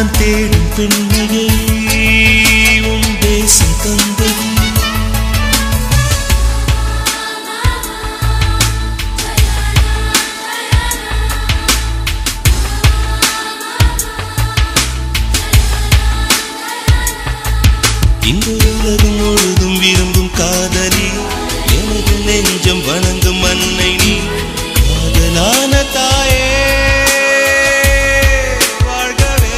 நான் தேடும் பெண்மையை உன் தேசம் தந்தது இந்த உலகம் முழுதும் விரும்பும் காதலி எனது நெஞ்சம் வணங்கும் அன்னை நீ காதலான தாயே வாழ்கவே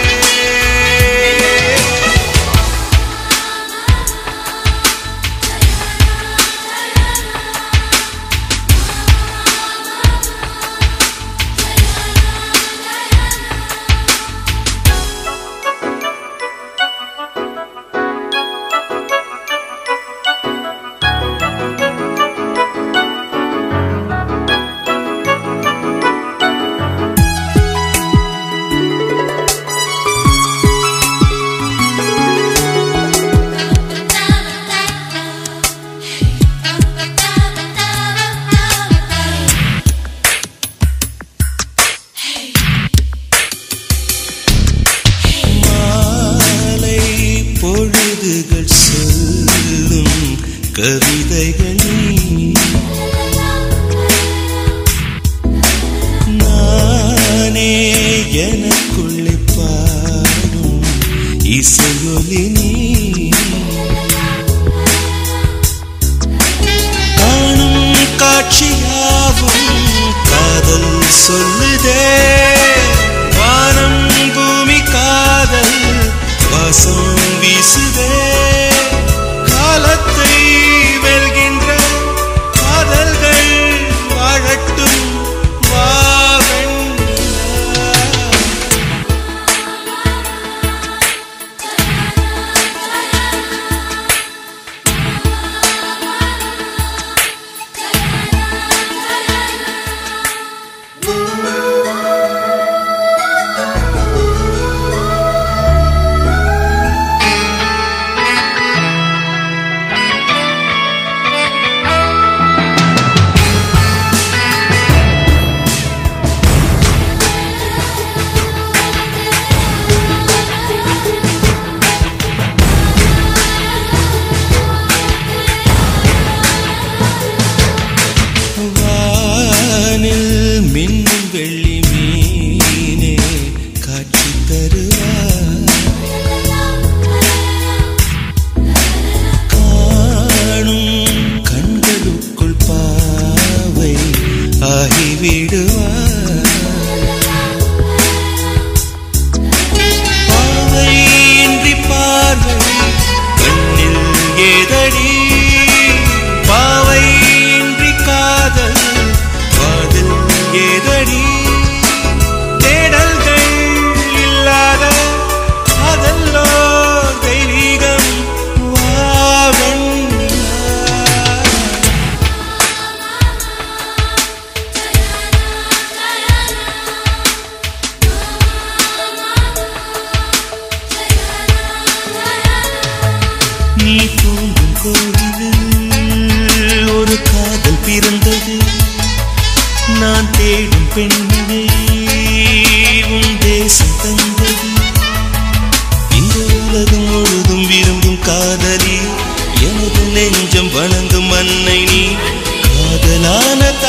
மாலை பொழுதுகள் சொல்லும் கவிதைகள் நீ. நானே எனக்குள்ளே பாடும் இசையொலி நீ காணும் காட்சியாவும் காதல் சொல்லுதே வானம் பூமி காதல் வாசம் வீசுதே காலத்தை வெல்கின்ற காதல்கள் வாழட்டும் வாவெண்ணா வானில் மின்னும் வெள்ளி மீனே காட்சி தருவார் காணும் கண்களுக்குள் பாவை ஆகிவிடுவார் பாவையின்றி பார்வை கண்ணில் ஏதடி பாவையின்றி காதல் காதல் ஏதடி தேடல்கள் இல்லாத காதல்லோ தெய்வீகம் வாவெண்ணா நீ தூங்கும் கோவிலில் ஒரு காதல் பிறந்தது நான் தேடும் பெண்மணி உன் தேசம் தந்தது இந்த உலகம் முழுதும் விரும்பும் காதலி எனது நெஞ்சம் வணங்கும் அன்னை நீ காதலான